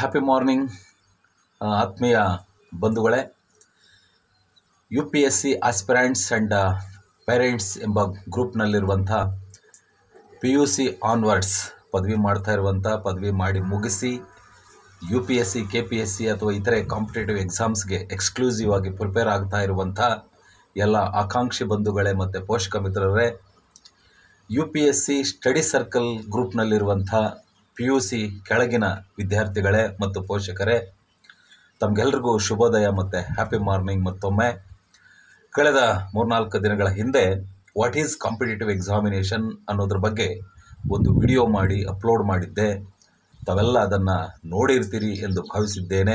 happy morning ಆತ್ಮೀಯ ಬಂಧುಗಳೇ U P S C aspirants and parents ಎಂಬ ಗ್ರೂಪ್ನಲ್ಲಿರುವಂಥ ಪಿ ಯು ಸಿ ಆನ್ವರ್ಡ್ಸ್ ಪದವಿ ಮಾಡ್ತಾ ಇರುವಂಥ ಪದವಿ ಮಾಡಿ ಮುಗಿಸಿ U P S C K P S C ಅಥವಾ ಇತರೆ ಕಾಂಪಿಟೇಟಿವ್ ಎಕ್ಸಾಮ್ಸ್ಗೆ ಎಕ್ಸ್ಕ್ಲೂಸಿವ್ ಆಗಿ ಪ್ರಿಪೇರ್ ಆಗ್ತಾ ಇರುವಂಥ ಎಲ್ಲ ಆಕಾಂಕ್ಷಿ ಬಂಧುಗಳೇ ಮತ್ತು ಪೋಷಕ ಮಿತ್ರರೇ U P S C study circle ಗ್ರೂಪ್ನಲ್ಲಿರುವಂಥ ಪಿ ಯು ಸಿ ಕೆಳಗಿನ ವಿದ್ಯಾರ್ಥಿಗಳೇ ಮತ್ತು ಪೋಷಕರೇ ತಮಗೆಲ್ರಿಗೂ ಶುಭೋದಯ ಮತ್ತು ಹ್ಯಾಪಿ ಮಾರ್ನಿಂಗ್ ಮತ್ತೊಮ್ಮೆ ಕಳೆದ ಮೂರ್ನಾಲ್ಕು ದಿನಗಳ ಹಿಂದೆ ವಾಟ್ ಈಸ್ ಕಾಂಪಿಟೇಟಿವ್ ಎಕ್ಸಾಮಿನೇಷನ್ ಅನ್ನೋದ್ರ ಬಗ್ಗೆ ಒಂದು ವಿಡಿಯೋ ಮಾಡಿ ಅಪ್ಲೋಡ್ ಮಾಡಿದ್ದೆ ತಾವೆಲ್ಲ ಅದನ್ನು ನೋಡಿರ್ತೀರಿ ಎಂದು ಭಾವಿಸಿದ್ದೇನೆ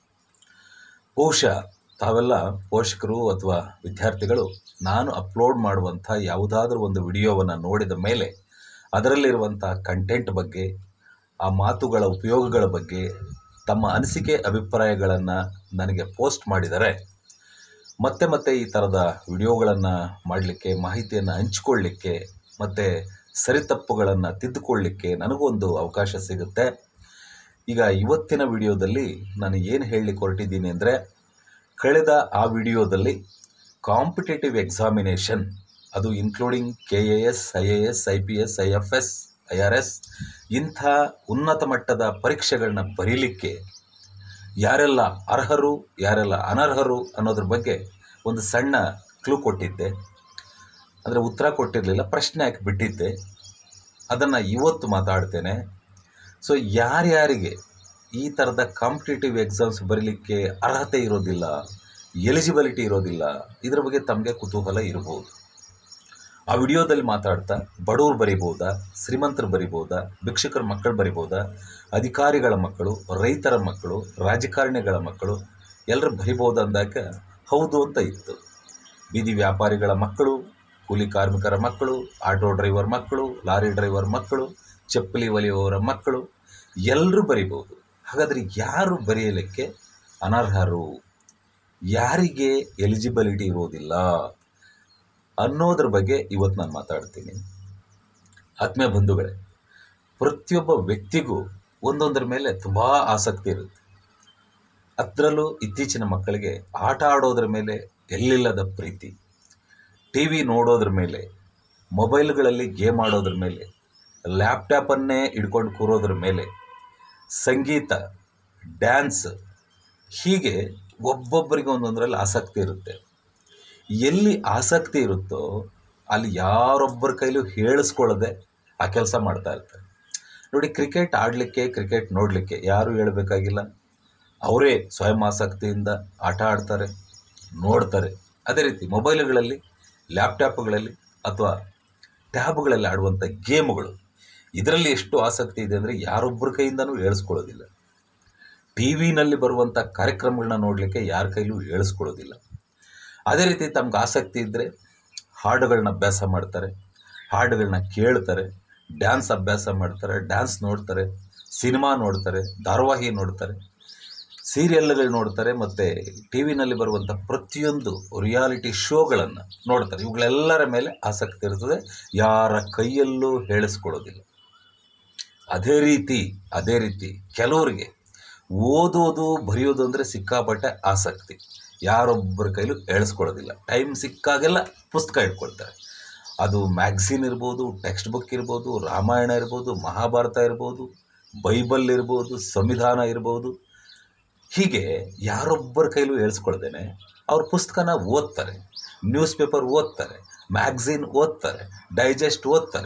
ಬಹುಶಃ ತಾವೆಲ್ಲ ಪೋಷಕರು ಅಥವಾ ವಿದ್ಯಾರ್ಥಿಗಳು ನಾನು ಅಪ್ಲೋಡ್ ಮಾಡುವಂಥ ಯಾವುದಾದ್ರೂ ಒಂದು ವಿಡಿಯೋವನ್ನು ನೋಡಿದ ಮೇಲೆ ಅದರಲ್ಲಿರುವಂಥ ಕಂಟೆಂಟ್ ಬಗ್ಗೆ ಆ ಮಾತುಗಳ ಉಪಯೋಗಗಳ ಬಗ್ಗೆ ತಮ್ಮ ಅನಿಸಿಕೆ ಅಭಿಪ್ರಾಯಗಳನ್ನು ನನಗೆ ಪೋಸ್ಟ್ ಮಾಡಿದರೆ ಮತ್ತೆ ಮತ್ತೆ ಈ ಥರದ ವಿಡಿಯೋಗಳನ್ನು ಮಾಡಲಿಕ್ಕೆ ಮಾಹಿತಿಯನ್ನು ಹಂಚಿಕೊಳ್ಳಿಕ್ಕೆ ಮತ್ತು ಸರಿತಪ್ಪುಗಳನ್ನು ತಿದ್ದುಕೊಳ್ಳಿಕ್ಕೆ ನನಗೂ ಒಂದು ಅವಕಾಶ ಸಿಗುತ್ತೆ ಈಗ ಇವತ್ತಿನ ವಿಡಿಯೋದಲ್ಲಿ ನಾನು ಏನು ಹೇಳಲಿಕ್ಕೆ ಹೊರಟಿದ್ದೀನಿ ಅಂದರೆ ಕಳೆದ ಆ ವಿಡಿಯೋದಲ್ಲಿ ಕಾಂಪಿಟೇಟಿವ್ ಎಕ್ಸಾಮಿನೇಷನ್ ಅದು including K A S I A S I P S I F S I R S ಇಂಥ ಉನ್ನತ ಮಟ್ಟದ ಪರೀಕ್ಷೆಗಳನ್ನ ಬರೀಲಿಕ್ಕೆ ಯಾರೆಲ್ಲ ಅರ್ಹರು ಯಾರೆಲ್ಲ ಅನರ್ಹರು ಅನ್ನೋದ್ರ ಬಗ್ಗೆ ಒಂದು ಸಣ್ಣ ಕ್ಲೂ ಕೊಟ್ಟಿದ್ದೆ ಅಂದರೆ ಉತ್ತರ ಕೊಟ್ಟಿರಲಿಲ್ಲ ಪ್ರಶ್ನೆ ಹಾಕಿ ಬಿಟ್ಟಿದ್ದೆ ಅದನ್ನು ಇವತ್ತು ಮಾತಾಡ್ತೇನೆ ಸೊ ಯಾರ್ಯಾರಿಗೆ ಈ ಥರದ ಕಾಂಪಿಟೇಟಿವ್ ಎಕ್ಸಾಮ್ಸ್ ಬರೀಲಿಕ್ಕೆ ಅರ್ಹತೆ ಇರೋದಿಲ್ಲ ಎಲಿಜಿಬಿಲಿಟಿ ಇರೋದಿಲ್ಲ ಇದರ ಬಗ್ಗೆ ತಮಗೆ ಕುತೂಹಲ ಇರ್ಬೋದು ಆ ವಿಡಿಯೋದಲ್ಲಿ ಮಾತಾಡ್ತಾ ಬಡವರು ಬರಿಬೋದಾ ಶ್ರೀಮಂತರು ಬರಿಬೋದಾ ಭಿಕ್ಷುಕರ ಮಕ್ಕಳು ಬರಿಬೋದಾ ಅಧಿಕಾರಿಗಳ ಮಕ್ಕಳು ರೈತರ ಮಕ್ಕಳು ರಾಜಕಾರಣಿಗಳ ಮಕ್ಕಳು ಎಲ್ಲರೂ ಬರಿಬೋದು ಅಂದಾಗ ಹೌದು ಅಂತ ಇತ್ತು ಬೀದಿ ವ್ಯಾಪಾರಿಗಳ ಮಕ್ಕಳು ಕೂಲಿ ಕಾರ್ಮಿಕರ ಮಕ್ಕಳು ಆಟೋ ಡ್ರೈವರ್ ಮಕ್ಕಳು ಲಾರಿ ಡ್ರೈವರ್ ಮಕ್ಕಳು ಚಪ್ಪಲಿ ಒಲಿಯುವವರ ಮಕ್ಕಳು ಎಲ್ಲರೂ ಬರಿಬೋದು ಹಾಗಾದರೆ ಯಾರು ಬರೆಯಲಿಕ್ಕೆ ಅನರ್ಹರು ಯಾರಿಗೆ ಎಲಿಜಿಬಿಲಿಟಿ ಇರೋದಿಲ್ಲ ಅನ್ನೋದ್ರ ಬಗ್ಗೆ ಇವತ್ತು ನಾನು ಮಾತಾಡ್ತೀನಿ ಆತ್ಮೀಯ ಬಂಧುಗಳೇ ಪ್ರತಿಯೊಬ್ಬ ವ್ಯಕ್ತಿಗೂ ಒಂದೊಂದರ ಮೇಲೆ ತುಂಬ ಆಸಕ್ತಿ ಇರುತ್ತೆ ಅದರಲ್ಲೂ ಇತ್ತೀಚಿನ ಮಕ್ಕಳಿಗೆ ಆಟ ಆಡೋದ್ರ ಮೇಲೆ ಎಲ್ಲಿಲ್ಲದ ಪ್ರೀತಿ ಟಿ ವಿ ನೋಡೋದ್ರ ಮೇಲೆ ಮೊಬೈಲ್ಗಳಲ್ಲಿ ಗೇಮ್ ಆಡೋದ್ರ ಮೇಲೆ ಲ್ಯಾಪ್ಟಾಪನ್ನೇ ಹಿಡ್ಕೊಂಡು ಕೂರೋದ್ರ ಮೇಲೆ ಸಂಗೀತ ಡ್ಯಾನ್ಸ್ ಹೀಗೆ ಒಬ್ಬೊಬ್ಬರಿಗೆ ಒಂದೊಂದರಲ್ಲಿ ಆಸಕ್ತಿ ಇರುತ್ತೆ ಎಲ್ಲಿ ಆಸಕ್ತಿ ಇರುತ್ತೋ ಅಲ್ಲಿ ಯಾರೊಬ್ಬರ ಕೈಲೂ ಹೇಳಿಸ್ಕೊಳ್ಳದೆ ಆ ಕೆಲಸ ಮಾಡ್ತಾ ಇರ್ತಾರೆ ನೋಡಿ ಕ್ರಿಕೆಟ್ ಆಡಲಿಕ್ಕೆ ಕ್ರಿಕೆಟ್ ನೋಡಲಿಕ್ಕೆ ಯಾರೂ ಹೇಳಬೇಕಾಗಿಲ್ಲ ಅವರೇ ಸ್ವಯಂ ಆಸಕ್ತಿಯಿಂದ ಆಟ ಆಡ್ತಾರೆ ನೋಡ್ತಾರೆ ಅದೇ ರೀತಿ ಮೊಬೈಲ್ಗಳಲ್ಲಿ ಲ್ಯಾಪ್ಟಾಪ್ಗಳಲ್ಲಿ ಅಥವಾ ಟ್ಯಾಬ್ಗಳಲ್ಲಿ ಆಡುವಂಥ ಗೇಮ್ಗಳು ಇದರಲ್ಲಿ ಎಷ್ಟು ಆಸಕ್ತಿ ಇದೆ ಅಂದರೆ ಯಾರೊಬ್ಬರ ಕೈಯಿಂದನೂ ಹೇಳಿಸ್ಕೊಳ್ಳೋದಿಲ್ಲ ಟಿ ವಿನಲ್ಲಿ ಬರುವಂಥ ಕಾರ್ಯಕ್ರಮಗಳನ್ನ ನೋಡಲಿಕ್ಕೆ ಯಾರ ಕೈಲೂ ಹೇಳಿಸ್ಕೊಳ್ಳೋದಿಲ್ಲ ಅದೇ ರೀತಿ ತಮ್ಗೆ ಆಸಕ್ತಿ ಇದ್ದರೆ ಹಾಡುಗಳನ್ನ ಅಭ್ಯಾಸ ಮಾಡ್ತಾರೆ ಹಾಡುಗಳನ್ನ ಕೇಳ್ತಾರೆ ಡ್ಯಾನ್ಸ್ ಅಭ್ಯಾಸ ಮಾಡ್ತಾರೆ ಡ್ಯಾನ್ಸ್ ನೋಡ್ತಾರೆ ಸಿನಿಮಾ ನೋಡ್ತಾರೆ ಧಾರಾವಾಹಿ ನೋಡ್ತಾರೆ ಸೀರಿಯಲ್ಗಳು ನೋಡ್ತಾರೆ ಮತ್ತು ಟಿ ವಿನಲ್ಲಿ ಬರುವಂಥ ಪ್ರತಿಯೊಂದು ರಿಯಾಲಿಟಿ ಶೋಗಳನ್ನು ನೋಡ್ತಾರೆ ಇವುಗಳೆಲ್ಲರ ಮೇಲೆ ಆಸಕ್ತಿ ಇರ್ತದೆ ಯಾರ ಕೈಯಲ್ಲೂ ಹೇಳಿಸ್ಕೊಳ್ಳೋದಿಲ್ಲ ಅದೇ ರೀತಿ ಅದೇ ರೀತಿ ಕೆಲವರಿಗೆ ಓದೋದು ಬರೆಯೋದು ಅಂದರೆ ಸಿಕ್ಕಾಪಟ್ಟೆ ಆಸಕ್ತಿ ಯಾರೊಬ್ಬರ ಕೈಲೂ ಹೇಳಿಸ್ಕೊಳ್ಳೋದಿಲ್ಲ ಟೈಮ್ ಸಿಕ್ಕಾಗೆಲ್ಲ ಪುಸ್ತಕ ಇಟ್ಕೊಳ್ತಾರೆ ಅದು ಮ್ಯಾಗ್ಝಿನ್ ಇರ್ಬೋದು ಟೆಕ್ಸ್ಟ್ ಬುಕ್ ಇರ್ಬೋದು ರಾಮಾಯಣ ಇರ್ಬೋದು ಮಹಾಭಾರತ ಇರ್ಬೋದು ಬೈಬಲ್ ಇರ್ಬೋದು ಸಂವಿಧಾನ ಇರ್ಬೋದು ಹೀಗೆ ಯಾರೊಬ್ಬರ ಕೈಲೂ ಹೇಳಿಸ್ಕೊಳ್ದೇನೆ ಅವ್ರ ಪುಸ್ತಕನ ಓದ್ತಾರೆ ನ್ಯೂಸ್ ಪೇಪರ್ ಓದ್ತಾರೆ ಮ್ಯಾಗ್ಝಿನ್ ಓದ್ತಾರೆ ಡೈಜೆಸ್ಟ್ ಓದ್ತಾರೆ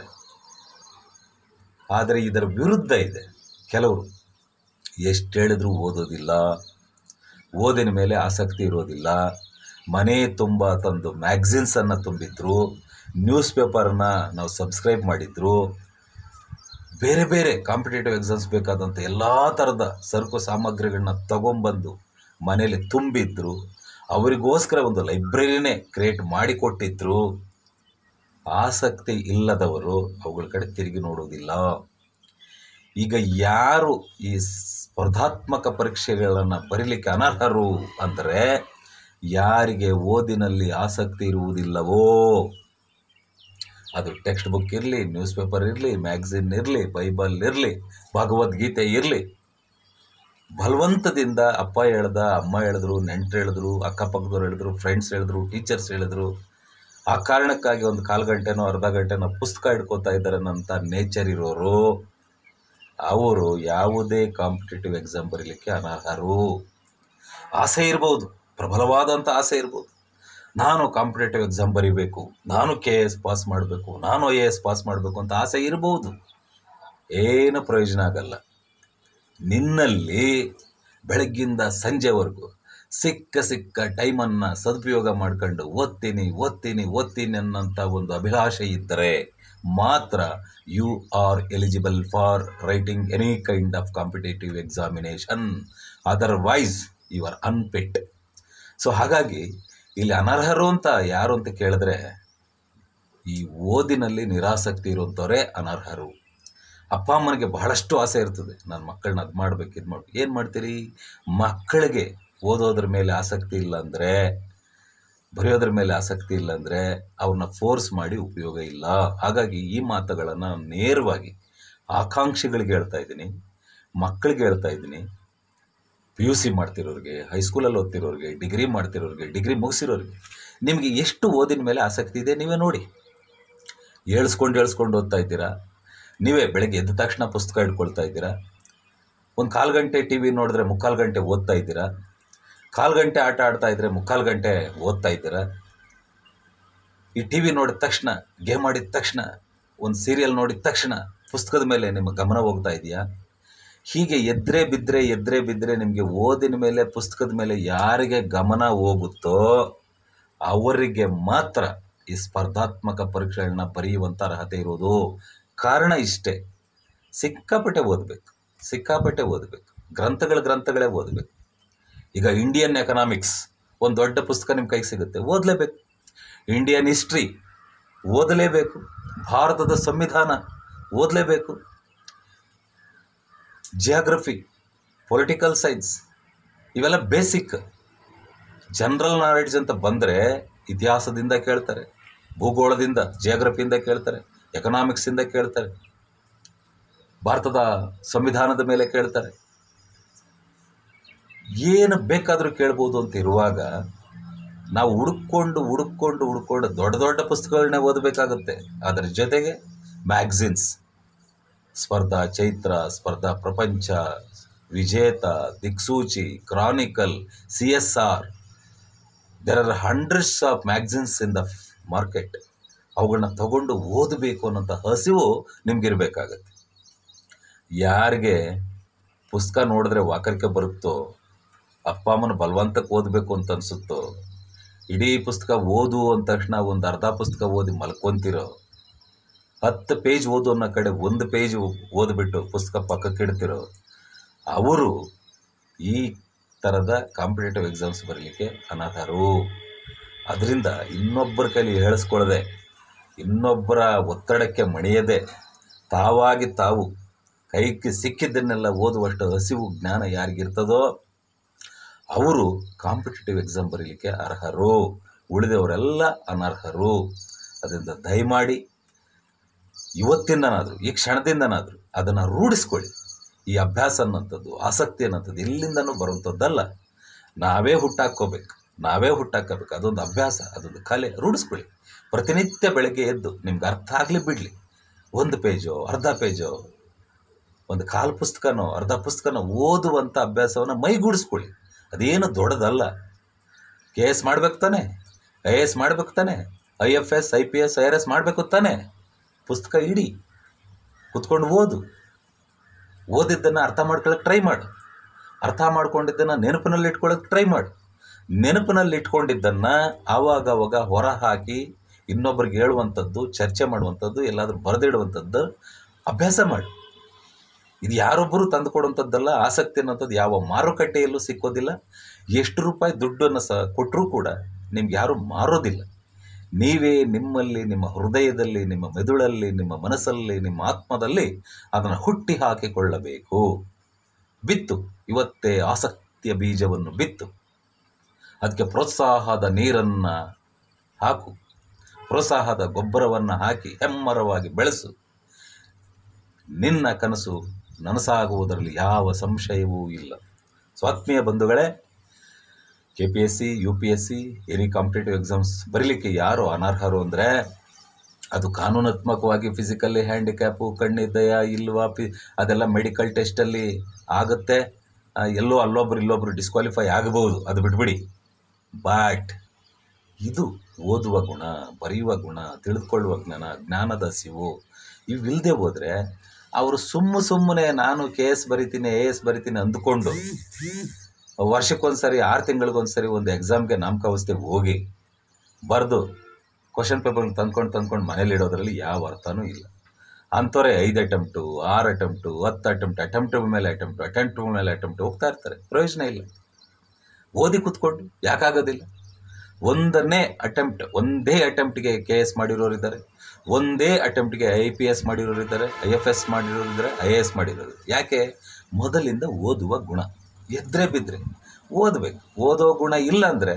ಆದರೆ ಇದರ ವಿರುದ್ಧ ಇದೆ ಕೆಲವರು ಎಷ್ಟು ಹೇಳಿದ್ರೂ ಓದೋದಿಲ್ಲ ಓದಿನ ಮೇಲೆ ಆಸಕ್ತಿ ಇರೋದಿಲ್ಲ ಮನೆ ತುಂಬ ತಂದು ಮ್ಯಾಗ್ಝಿನ್ಸನ್ನು ತುಂಬಿದ್ರು ನ್ಯೂಸ್ ಪೇಪರನ್ನು ನಾವು ಸಬ್ಸ್ಕ್ರೈಬ್ ಮಾಡಿದ್ರು ಬೇರೆ ಬೇರೆ ಕಾಂಪಿಟೇಟಿವ್ ಎಕ್ಸಾಮ್ಸ್ ಬೇಕಾದಂಥ ಎಲ್ಲ ಥರದ ಸರಕು ಸಾಮಗ್ರಿಗಳನ್ನ ತಗೊಂಬಂದು ಮನೇಲಿ ತುಂಬಿದ್ರು ಅವರಿಗೋಸ್ಕರ ಒಂದು ಲೈಬ್ರರಿನೇ ಕ್ರಿಯೇಟ್ ಮಾಡಿಕೊಟ್ಟಿದ್ರು ಆಸಕ್ತಿ ಇಲ್ಲದವರು ಅವುಗಳ ಕಡೆ ತಿರುಗಿ ನೋಡೋದಿಲ್ಲ ಈಗ ಯಾರು ಈ ಸ್ಪರ್ಧಾತ್ಮಕ ಪರೀಕ್ಷೆಗಳನ್ನು ಬರೀಲಿಕ್ಕೆ ಅನರ್ಹರು ಅಂದರೆ ಯಾರಿಗೆ ಓದಿನಲ್ಲಿ ಆಸಕ್ತಿ ಇರುವುದಿಲ್ಲವೋ ಅದು ಟೆಕ್ಸ್ಟ್ ಬುಕ್ ಇರಲಿ ನ್ಯೂಸ್ ಪೇಪರ್ ಇರಲಿ ಮ್ಯಾಗ್ಝಿನ್ ಇರಲಿ ಬೈಬಲ್ ಇರಲಿ ಭಗವದ್ಗೀತೆ ಇರಲಿ ಬಲವಂತದಿಂದ ಅಪ್ಪ ಹೇಳ್ದ ಅಮ್ಮ ಹೇಳಿದ್ರು ನೆಂಟರು ಹೇಳಿದ್ರು ಅಕ್ಕಪಕ್ಕದವ್ರು ಹೇಳಿದ್ರು ಫ್ರೆಂಡ್ಸ್ ಹೇಳಿದ್ರು ಟೀಚರ್ಸ್ ಹೇಳಿದ್ರು ಆ ಕಾರಣಕ್ಕಾಗಿ ಒಂದು ಕಾಲು ಗಂಟೆನೋ ಅರ್ಧ ಗಂಟೆನೋ ಪುಸ್ತಕ ಹಿಡ್ಕೋತಾ ಇದ್ದಾರೆ ಅನ್ನೋಂಥ ನೇಚರ್ ಇರೋರು ಅವರು ಯಾವುದೇ ಕಾಂಪಿಟೇಟಿವ್ ಎಕ್ಸಾಮ್ ಬರೀಲಿಕ್ಕೆ ಅನರ್ಹರು ಆಸೆ ಇರ್ಬೋದು ಪ್ರಬಲವಾದಂಥ ಆಸೆ ಇರ್ಬೋದು ನಾನು ಕಾಂಪಿಟೇಟಿವ್ ಎಕ್ಸಾಮ್ ಬರೀಬೇಕು ನಾನು ಕೆ ಎ ಎಸ್ ಪಾಸ್ ಮಾಡಬೇಕು ನಾನು ಐ ಎ ಎಸ್ ಪಾಸ್ ಮಾಡಬೇಕು ಅಂತ ಆಸೆ ಇರ್ಬೋದು ಏನು ಪ್ರಯೋಜನ ಆಗಲ್ಲ ನಿನ್ನಲ್ಲಿ ಬೆಳಗ್ಗಿಂದ ಸಂಜೆವರೆಗೂ ಸಿಕ್ಕ ಸಿಕ್ಕ ಟೈಮನ್ನು ಸದುಪಯೋಗ ಮಾಡ್ಕೊಂಡು ಓದ್ತೀನಿ ಓದ್ತೀನಿ ಓದ್ತೀನಿ ಅನ್ನೋಂಥ ಒಂದು ಅಭಿಲಾಷೆ ಇದ್ದರೆ ಮಾತ್ರ you are eligible for writing any kind of competitive examination otherwise you are unfit so ಹಾಗಾಗಿ ಇಲ್ಲಿ ಅನರ್ಹರು ಅಂತ ಯಾರು ಅಂತ ಕೇಳಿದ್ರೆ ಈ ಓದಿನಲ್ಲಿ ನಿರಾಸಕ್ತಿ ಇರುವಂಥವರೇ ಅನರ್ಹರು ಅಪ್ಪ ಅಮ್ಮನಿಗೆ ಬಹಳಷ್ಟು ಆಸೆ ಇರ್ತದೆ ನನ್ನ ಮಕ್ಕಳನ್ನ ಅದು ಮಾಡ್ಬೇಕು ಇದು ಮಾಡ್ಬೇಕು ಏನು ಮಾಡ್ತೀರಿ ಮಕ್ಕಳಿಗೆ ಓದೋದ್ರ ಮೇಲೆ ಆಸಕ್ತಿ ಇಲ್ಲ ಅಂದರೆ ಬರೆಯೋದ್ರ ಮೇಲೆ ಆಸಕ್ತಿ ಇಲ್ಲ ಅಂದರೆ ಅವ್ರನ್ನ ಫೋರ್ಸ್ ಮಾಡಿ ಉಪಯೋಗ ಇಲ್ಲ ಹಾಗಾಗಿ ಈ ಮಾತುಗಳನ್ನು ನೇರವಾಗಿ ಆಕಾಂಕ್ಷಿಗಳಿಗೆ ಹೇಳ್ತಾ ಇದ್ದೀನಿ ಮಕ್ಕಳಿಗೆ ಹೇಳ್ತಾ ಇದ್ದೀನಿ ಪಿ ಯು ಸಿ ಮಾಡ್ತಿರೋರಿಗೆ ಹೈಸ್ಕೂಲಲ್ಲಿ ಓದ್ತಿರೋರಿಗೆ ಡಿಗ್ರಿ ಮಾಡ್ತಿರೋರಿಗೆ ಡಿಗ್ರಿ ಮುಗಿಸಿರೋರಿಗೆ ನಿಮಗೆ ಎಷ್ಟು ಓದಿನ ಮೇಲೆ ಆಸಕ್ತಿ ಇದೆ ನೀವೇ ನೋಡಿ ಏಳ್ಸ್ಕೊಂಡು ಏಳ್ಸ್ಕೊಂಡು ಓದ್ತಾ ಇದ್ದೀರಾ ನೀವೇ ಬೆಳಗ್ಗೆ ಎದ್ದ ತಕ್ಷಣ ಪುಸ್ತಕ ಹಿಡ್ಕೊಳ್ತಾ ಇದ್ದೀರಾ ಒಂದು ಕಾಲು ಗಂಟೆ ಟಿ ವಿ ನೋಡಿದ್ರೆ ಮುಕ್ಕಾಲು ಗಂಟೆ ಓದ್ತಾ ಇದ್ದೀರಾ ಕಾಲು ಗಂಟೆ ಆಟ ಆಡ್ತಾ ಇದ್ದರೆ ಮುಕ್ಕಾಲು ಗಂಟೆ ಓದ್ತಾ ಇದ್ದೀರಾ ಈ ಟಿ ವಿ ನೋಡಿದ ತಕ್ಷಣ ಗೇಮ್ ಆಡಿದ ತಕ್ಷಣ ಒಂದು ಸೀರಿಯಲ್ ನೋಡಿದ ತಕ್ಷಣ ಪುಸ್ತಕದ ಮೇಲೆ ನಿಮ್ಮ ಗಮನ ಹೋಗ್ತಾ ಇದೆಯಾ ಹೀಗೆ ಎದ್ರೆ ಬಿದ್ದರೆ ಎದ್ರೆ ಬಿದ್ದರೆ ನಿಮಗೆ ಓದಿನ ಮೇಲೆ ಪುಸ್ತಕದ ಮೇಲೆ ಯಾರಿಗೆ ಗಮನ ಹೋಗುತ್ತೋ ಅವರಿಗೆ ಮಾತ್ರ ಈ ಸ್ಪರ್ಧಾತ್ಮಕ ಪರೀಕ್ಷೆಗಳನ್ನ ಬರೆಯುವಂಥ ಅರ್ಹತೆ ಇರೋದು ಕಾರಣ ಇಷ್ಟೇ ಸಿಕ್ಕಾಪಟ್ಟೆ ಓದಬೇಕು ಸಿಕ್ಕಾಪಟ್ಟೆ ಓದಬೇಕು ಗ್ರಂಥಗಳ ಗ್ರಂಥಗಳೇ ಓದಬೇಕು ಈಗ ಇಂಡಿಯನ್ ಎಕನಾಮಿಕ್ಸ್ ಒಂದು ದೊಡ್ಡ ಪುಸ್ತಕ ನಿಮ್ಮ ಕೈಗೆ ಸಿಗುತ್ತೆ ಓದಲೇಬೇಕು ಇಂಡಿಯನ್ ಹಿಸ್ಟ್ರಿ ಓದಲೇಬೇಕು ಭಾರತದ ಸಂವಿಧಾನ ಓದಲೇಬೇಕು ಜಿಯಾಗ್ರಫಿ ಪೊಲಿಟಿಕಲ್ ಸೈನ್ಸ್ ಇವೆಲ್ಲ ಬೇಸಿಕ್ ಜನರಲ್ ನಾಲೆಡ್ಜ್ ಅಂತ ಬಂದರೆ ಇತಿಹಾಸದಿಂದ ಕೇಳ್ತಾರೆ ಭೂಗೋಳದಿಂದ ಜಿಯಾಗ್ರಫಿಯಿಂದ ಕೇಳ್ತಾರೆ ಎಕನಾಮಿಕ್ಸಿಂದ ಕೇಳ್ತಾರೆ ಭಾರತದ ಸಂವಿಧಾನದ ಮೇಲೆ ಕೇಳ್ತಾರೆ ಏನು ಬೇಕಾದರೂ ಕೇಳ್ಬೋದು ಅಂತ ಇರುವಾಗ ನಾವು ಹುಡುಕೊಂಡು ಹುಡುಕೊಂಡು ಹುಡುಕೊಂಡು ದೊಡ್ಡ ದೊಡ್ಡ ಪುಸ್ತಕಗಳನ್ನೇ ಓದಬೇಕಾಗುತ್ತೆ ಅದರ ಜೊತೆಗೆ ಮ್ಯಾಗ್ಝಿನ್ಸ್ ಸ್ಪರ್ಧಾ ಚೈತ್ರ ಸ್ಪರ್ಧಾ Prapancha Vijetha Diksuchi Chronicle C S R there are hundreds of magazines in the market ಅವುಗಳನ್ನ ತಗೊಂಡು ಓದಬೇಕು ಅನ್ನೋಂಥ ಹಸಿವು ನಿಮ್ಗಿರಬೇಕಾಗತ್ತೆ ಯಾರಿಗೆ ಪುಸ್ತಕ ನೋಡಿದ್ರೆ ವಾಕರಿಕೆ ಬರುತ್ತೋ ಅಪ್ಪ ಅಮ್ಮನ ಬಲವಂತಕ್ಕೆ ಓದಬೇಕು ಅಂತ ಅನಿಸುತ್ತೋ ಇಡೀ ಪುಸ್ತಕ ಓದು ಅಂದ ತಕ್ಷಣ ಒಂದು ಅರ್ಧ ಪುಸ್ತಕ ಓದಿ ಮಲ್ಕೊಂತಿರೋ ಹತ್ತು ಪೇಜ್ ಓದು ಅನ್ನೋ ಕಡೆ ಒಂದು ಪೇಜ್ ಓದ್ಬಿಟ್ಟು ಪುಸ್ತಕ ಪಕ್ಕಕ್ಕೆ ಇಡ್ತಿರೋ ಅವರು ಈ ಥರದ ಕಾಂಪಿಟೇಟಿವ್ ಎಕ್ಸಾಮ್ಸ್ ಬರಲಿಕ್ಕೆ ಅನರ್ಹರು ಅದರಿಂದ ಇನ್ನೊಬ್ಬರ ಕೈಲಿ ಹೇಳಿಸ್ಕೊಳ್ಳದೆ ಇನ್ನೊಬ್ಬರ ಒತ್ತಡಕ್ಕೆ ಮಣಿಯದೆ ತಾವಾಗಿ ತಾವು ಕೈಗೆ ಸಿಕ್ಕಿದ್ದನ್ನೆಲ್ಲ ಓದುವಷ್ಟು ಹಸಿವು ಜ್ಞಾನ ಯಾರಿಗಿರ್ತದೋ ಅವರು ಕಾಂಪಿಟೇಟಿವ್ ಎಕ್ಸಾಮ್ ಬರೀಲಿಕ್ಕೆ ಅರ್ಹರು ಉಳಿದವರೆಲ್ಲ ಅನರ್ಹರು ಅದರಿಂದ ದಯಮಾಡಿ ಇವತ್ತಿಂದನಾದರೂ ಈ ಕ್ಷಣದಿಂದನಾದರೂ ಅದನ್ನು ರೂಢಿಸ್ಕೊಳ್ಳಿ ಈ ಅಭ್ಯಾಸ ಅನ್ನೋಂಥದ್ದು ಆಸಕ್ತಿ ಅನ್ನೋಂಥದ್ದು ಎಲ್ಲಿಂದನೂ ಬರುವಂಥದ್ದಲ್ಲ ನಾವೇ ಹುಟ್ಟಾಕ್ಕೋಬೇಕು ನಾವೇ ಹುಟ್ಟಾಕೋಬೇಕು ಅದೊಂದು ಅಭ್ಯಾಸ ಅದೊಂದು ಕಲೆ ರೂಢಿಸ್ಕೊಳ್ಳಿ ಪ್ರತಿನಿತ್ಯ ಬೆಳಗ್ಗೆ ಎದ್ದು ನಿಮ್ಗೆ ಅರ್ಥ ಆಗಲಿ ಬಿಡಲಿ ಒಂದು ಪೇಜೋ ಅರ್ಧ ಪೇಜೋ ಒಂದು ಕಾಲು ಪುಸ್ತಕನೋ ಅರ್ಧ ಪುಸ್ತಕನೋ ಓದುವಂಥ ಅಭ್ಯಾಸವನ್ನು ಮೈಗೂಡಿಸ್ಕೊಳ್ಳಿ ಅದೇನು ದೊಡ್ಡದಲ್ಲ ಕೆ ಎಸ್ ಮಾಡ್ಬೇಕು ತಾನೆ ಐ ಎ ಎಸ್ ಮಾಡ್ಬೇಕು ತಾನೆ I F S I P S I R S ಮಾಡಬೇಕು ತಾನೆ ಪುಸ್ತಕ ಇಡಿ ಕುತ್ಕೊಂಡು ಓದು ಓದಿದ್ದನ್ನು ಅರ್ಥ ಮಾಡ್ಕೊಳ್ಳೋಕೆ ಟ್ರೈ ಮಾಡು ಅರ್ಥ ಮಾಡ್ಕೊಂಡಿದ್ದನ್ನು ನೆನಪಿನಲ್ಲಿ ಇಟ್ಕೊಳ್ಳೋಕೆ ಟ್ರೈ ಮಾಡು ನೆನಪಿನಲ್ಲಿ ಇಟ್ಕೊಂಡಿದ್ದನ್ನು ಆವಾಗವಾಗ ಹೊರ ಹಾಕಿ ಇನ್ನೊಬ್ರಿಗೆ ಹೇಳುವಂಥದ್ದು ಚರ್ಚೆ ಮಾಡುವಂಥದ್ದು ಎಲ್ಲಾದರೂ ಬರೆದಿಡುವಂಥದ್ದು ಅಭ್ಯಾಸ ಮಾಡಿ ಇದು ಯಾರೊಬ್ಬರು ತಂದು ಕೊಡುವಂಥದ್ದಲ್ಲ ಆಸಕ್ತಿ ಅನ್ನೋಂಥದ್ದು ಯಾವ ಮಾರುಕಟ್ಟೆಯಲ್ಲೂ ಸಿಕ್ಕೋದಿಲ್ಲ ಎಷ್ಟು ರೂಪಾಯಿ ದುಡ್ಡನ್ನು ಸಹ ಕೊಟ್ಟರೂ ಕೂಡ ನಿಮ್ಗೆ ಯಾರೂ ಮಾರೋದಿಲ್ಲ ನೀವೇ ನಿಮ್ಮಲ್ಲಿ ನಿಮ್ಮ ಹೃದಯದಲ್ಲಿ ನಿಮ್ಮ ಮೆದುಳಲ್ಲಿ ನಿಮ್ಮ ಮನಸ್ಸಲ್ಲಿ ನಿಮ್ಮ ಆತ್ಮದಲ್ಲಿ ಅದನ್ನು ಹುಟ್ಟಿ ಹಾಕಿಕೊಳ್ಳಬೇಕು ಬಿತ್ತು ಇವತ್ತೇ ಆಸಕ್ತಿಯ ಬೀಜವನ್ನು ಬಿತ್ತು ಅದಕ್ಕೆ ಪ್ರೋತ್ಸಾಹದ ನೀರನ್ನು ಹಾಕು ಪ್ರೋತ್ಸಾಹದ ಗೊಬ್ಬರವನ್ನು ಹಾಕಿ ಹೆಮ್ಮರವಾಗಿ ಬೆಳೆಸು ನಿನ್ನ ಕನಸು ನನಸಾಗುವುದರಲ್ಲಿ ಯಾವ ಸಂಶಯವೂ ಇಲ್ಲ ಸೊ ಆತ್ಮೀಯ ಬಂಧುಗಳೇ K P S C U P S C any competitive exams ಬರೀಲಿಕ್ಕೆ ಯಾರು ಅನರ್ಹರು ಅಂದರೆ ಅದು ಕಾನೂನಾತ್ಮಕವಾಗಿ ಫಿಸಿಕಲಿ ಹ್ಯಾಂಡಿಕ್ಯಾಪು ಕಣ್ಣಿದೆಯ ಇಲ್ವಾ ಪಿ ಅದೆಲ್ಲ ಮೆಡಿಕಲ್ ಟೆಸ್ಟಲ್ಲಿ ಆಗುತ್ತೆ ಆ, ಎಲ್ಲೋ ಅಲ್ಲೊಬ್ರು ಇಲ್ಲೊಬ್ರು ಡಿಸ್ಕ್ವಾಲಿಫೈ ಆಗಬಹುದು ಅದು ಬಿಟ್ಬಿಡಿ ಬಟ್ ಇದು ಓದುವ ಗುಣ ಬರೆಯುವ ಗುಣ ತಿಳಿದುಕೊಳ್ಳುವ ಜ್ಞಾನ ಜ್ಞಾನದ ಸಿವು ಇವಿಲ್ಲದೆ ಹೋದರೆ ಅವರು ಸುಮ್ಮ ಸುಮ್ಮನೆ ನಾನು ಕೆ ಎಸ್ ಬರಿತೀನಿ ಎ ಎಸ್ ಬರಿತೀನಿ ಅಂದ್ಕೊಂಡು ವರ್ಷಕ್ಕೊಂದ್ಸರಿ ಆರು ತಿಂಗಳಿಗೊಂದ್ಸರಿ ಒಂದು ಎಕ್ಸಾಮ್ಗೆ ನಾಮಕಾವಸ್ಥೆಗೆ ಹೋಗಿ ಬರೆದು ಕ್ವಶನ್ ಪೇಪರ್ ತಂದ್ಕೊಂಡು ತಂದ್ಕೊಂಡು ಮನೇಲಿ ಇಡೋದ್ರಲ್ಲಿ ಯಾವ ಅರ್ಥನೂ ಇಲ್ಲ ಅಂಥವ್ರೆ ಐದು ಅಟೆಂಪ್ಟು ಆರು ಅಟೆಂಪ್ಟು ಹತ್ತು ಅಟೆಂಪ್ಟ್ ಅಟೆಂಪ್ಟ್ ಮೇಲೆ ಅಟೆಂಪ್ಟು ಅಟೆಂಪ್ಟ್ ಮೇಲೆ ಅಟೆಂಪ್ಟ್ ಹೋಗ್ತಾ ಇರ್ತಾರೆ ಪ್ರಯೋಜನ ಇಲ್ಲ ಓದಿ ಕೂತ್ಕೊಂಡು ಯಾಕಾಗೋದಿಲ್ಲ ಒಂದನ್ನೇ ಅಟೆಂಪ್ಟ್ ಒಂದೇ ಅಟೆಂಪ್ಟ್ಗೆ ಕೆ ಎಸ್ ಮಾಡಿರೋರಿದ್ದಾರೆ ಒಂದೇ ಅಟೆಂಪ್ಟ್ಗೆ ಐ ಪಿ ಎಸ್ ಮಾಡಿರೋರಿದ್ದಾರೆ ಐ ಎಫ್ ಎಸ್ ಮಾಡಿರೋರಿದ್ದಾರೆ ಐ ಎ ಎಸ್ ಮಾಡಿರೋರು ಯಾಕೆ ಮೊದಲಿಂದ ಓದುವ ಗುಣ ಎದ್ರೆ ಬಿದ್ದರೆ ಓದಬೇಕು ಓದೋ ಗುಣ ಇಲ್ಲ ಅಂದರೆ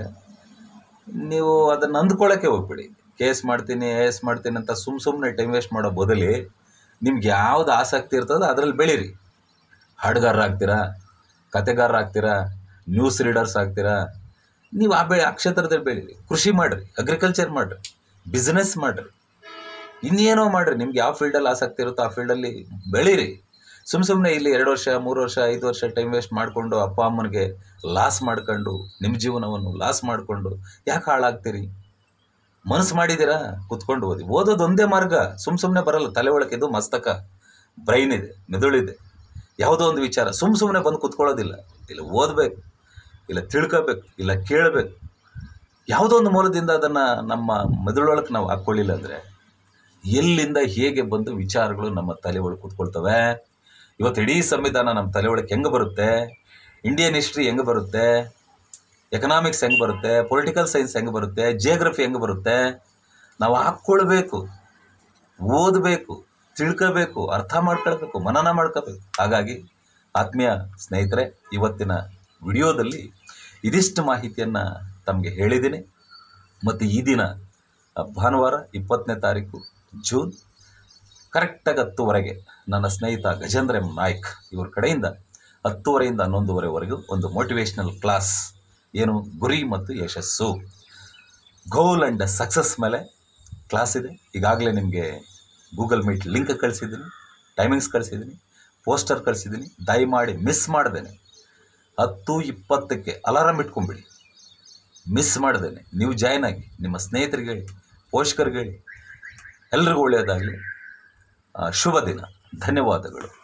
ನೀವು ಅದನ್ನು ಅಂದ್ಕೊಳ್ಳೋಕ್ಕೆ ಹೋಗ್ಬಿಡಿ ಕೆ ಎಸ್ ಮಾಡ್ತೀನಿ ಎ ಎಸ್ ಮಾಡ್ತೀನಿ ಅಂತ ಸುಮ್ಮ ಸುಮ್ಮನೆ ಟೈಮ್ ವೇಸ್ಟ್ ಮಾಡೋ ಬದಲಿ ನಿಮ್ಗೆ ಯಾವ್ದು ಆಸಕ್ತಿ ಇರ್ತದೋ ಅದರಲ್ಲಿ ಬೆಳೀರಿ ಹಾಡುಗಾರರಾಗ್ತೀರಾ ಕತೆಗಾರರಾಗ್ತೀರಾ ನ್ಯೂಸ್ ರೀಡರ್ಸ್ ಆಗ್ತೀರಾ ನೀವು ಆ ಬೆಳೆ ಆ ಕ್ಷೇತ್ರದಲ್ಲಿ ಬೆಳೀರಿ ಕೃಷಿ ಮಾಡಿರಿ ಅಗ್ರಿಕಲ್ಚರ್ ಮಾಡಿರಿ ಬಿಸ್ನೆಸ್ ಮಾಡಿರಿ ಇನ್ನೇನೋ ಮಾಡಿರಿ ನಿಮ್ಗೆ ಯಾವ ಫೀಲ್ಡಲ್ಲಿ ಆಸಕ್ತಿ ಇರುತ್ತೋ ಆ ಫೀಲ್ಡಲ್ಲಿ ಬೆಳೀರಿ ಸುಮ್ಮ ಸುಮ್ಮನೆ ಇಲ್ಲಿ ಎರಡು ವರ್ಷ ಮೂರು ವರ್ಷ ಐದು ವರ್ಷ ಟೈಮ್ ವೇಸ್ಟ್ ಮಾಡಿಕೊಂಡು ಅಪ್ಪ ಅಮ್ಮನಿಗೆ ಲಾಸ್ ಮಾಡ್ಕೊಂಡು ನಿಮ್ಮ ಜೀವನವನ್ನು ಲಾಸ್ ಮಾಡಿಕೊಂಡು ಯಾಕೆ ಹಾಳಾಗ್ತೀರಿ ಮನಸ್ಸು ಮಾಡಿದ್ದೀರಾ ಕುತ್ಕೊಂಡು ಓದಿ ಓದೋದು ಒಂದೇ ಮಾರ್ಗ ಸುಮ್ಮ ಸುಮ್ಮನೆ ಬರಲ್ಲ ತಲೆ ಒಳಗೆ ಇದು ಮಸ್ತಕ ಬ್ರೈನ್ ಇದೆ ಮೆದುಳಿದೆ ಯಾವುದೋ ಒಂದು ವಿಚಾರ ಸುಮ್ಮ ಸುಮ್ಮನೆ ಬಂದು ಕುತ್ಕೊಳ್ಳೋದಿಲ್ಲ ಇಲ್ಲ ಓದಬೇಕು ಇಲ್ಲ ತಿಳ್ಕೋಬೇಕು ಇಲ್ಲ ಕೇಳಬೇಕು ಯಾವುದೋ ಒಂದು ಮೂಲದಿಂದ ಅದನ್ನು ನಮ್ಮ ಮೆದುಳೊಳಗೆ ನಾವು ಹಾಕ್ಕೊಳ್ಳಿಲ್ಲ ಅಂದರೆ ಎಲ್ಲಿಂದ ಹೇಗೆ ಬಂದು ವಿಚಾರಗಳು ನಮ್ಮ ತಲೆ ಒಳಗೆ ಕೂತ್ಕೊಳ್ತವೆ ಇವತ್ತು ಇಡೀ ಸಂವಿಧಾನ ನಮ್ಮ ತಲೆ ಒಳಗೆ ಹೆಂಗೆ ಬರುತ್ತೆ ಇಂಡಿಯನ್ ಹಿಸ್ಟ್ರಿ ಹೆಂಗೆ ಬರುತ್ತೆ ಎಕನಾಮಿಕ್ಸ್ ಹೆಂಗೆ ಬರುತ್ತೆ ಪೊಲಿಟಿಕಲ್ ಸೈನ್ಸ್ ಹೆಂಗೆ ಬರುತ್ತೆ ಜಿಯೋಗ್ರಫಿ ಹೆಂಗೆ ಬರುತ್ತೆ ನಾವು ಹಾಕ್ಕೊಳ್ಬೇಕು ಓದಬೇಕು ತಿಳ್ಕೋಬೇಕು ಅರ್ಥ ಮಾಡ್ಕೊಳ್ಬೇಕು ಮನನ ಮಾಡ್ಕೋಬೇಕು ಹಾಗಾಗಿ ಆತ್ಮೀಯ ಸ್ನೇಹಿತರೆ ಇವತ್ತಿನ ವಿಡಿಯೋದಲ್ಲಿ ಇದಿಷ್ಟು ಮಾಹಿತಿಯನ್ನು ತಮಗೆ ಹೇಳಿದ್ದೀನಿ ಮತ್ತು ಈ ದಿನ ಆ, ಭಾನುವಾರ ಇಪ್ಪತ್ತನೇ ತಾರೀಕು ಜೂನ್ ಕರೆಕ್ಟಾಗಿ ಹತ್ತುವರೆಗೆ ನನ್ನ ಸ್ನೇಹಿತ ಗಜೇಂದ್ರ ಎಂ ನಾಯ್ಕ್ ಇವ್ರ ಕಡೆಯಿಂದ ಹತ್ತುವರೆಯಿಂದ ಹನ್ನೊಂದುವರೆವರೆಗೂ ಒಂದು ಮೋಟಿವೇಶ್ನಲ್ ಕ್ಲಾಸ್ ಏನು ಗುರಿ ಮತ್ತು ಯಶಸ್ಸು ಗೋಲ್ ಆ್ಯಂಡ್ ಸಕ್ಸಸ್ ಮೇಲೆ ಕ್ಲಾಸ್ ಇದೆ ಈಗಾಗಲೇ ನಿಮಗೆ ಗೂಗಲ್ ಮೀಟ್ ಲಿಂಕ್ ಕಳಿಸಿದ್ದೀನಿ ಟೈಮಿಂಗ್ಸ್ ಕಳಿಸಿದ್ದೀನಿ ಪೋಸ್ಟರ್ ಕಳಿಸಿದ್ದೀನಿ ದಯಮಾಡಿ ಮಿಸ್ ಮಾಡ್ದೇನೆ ಹತ್ತು ಇಪ್ಪತ್ತಕ್ಕೆ ಅಲಾರಾಮ್ ಇಟ್ಕೊಂಬಿಡಿ ಮಿಸ್ ಮಾಡ್ದೇನೆ ನೀವು ಜಾಯ್ನ್ ಆಗಿ ನಿಮ್ಮ ಸ್ನೇಹಿತರಿಗೆ ಹೇಳಿ ಪೋಷಕರಿಗೆ ಹೇಳಿ ಎಲ್ರಿಗೂ ಒಳ್ಳೆಯದಾಗಲಿ ಶುಭ ದಿನ ಧನ್ಯವಾದಗಳು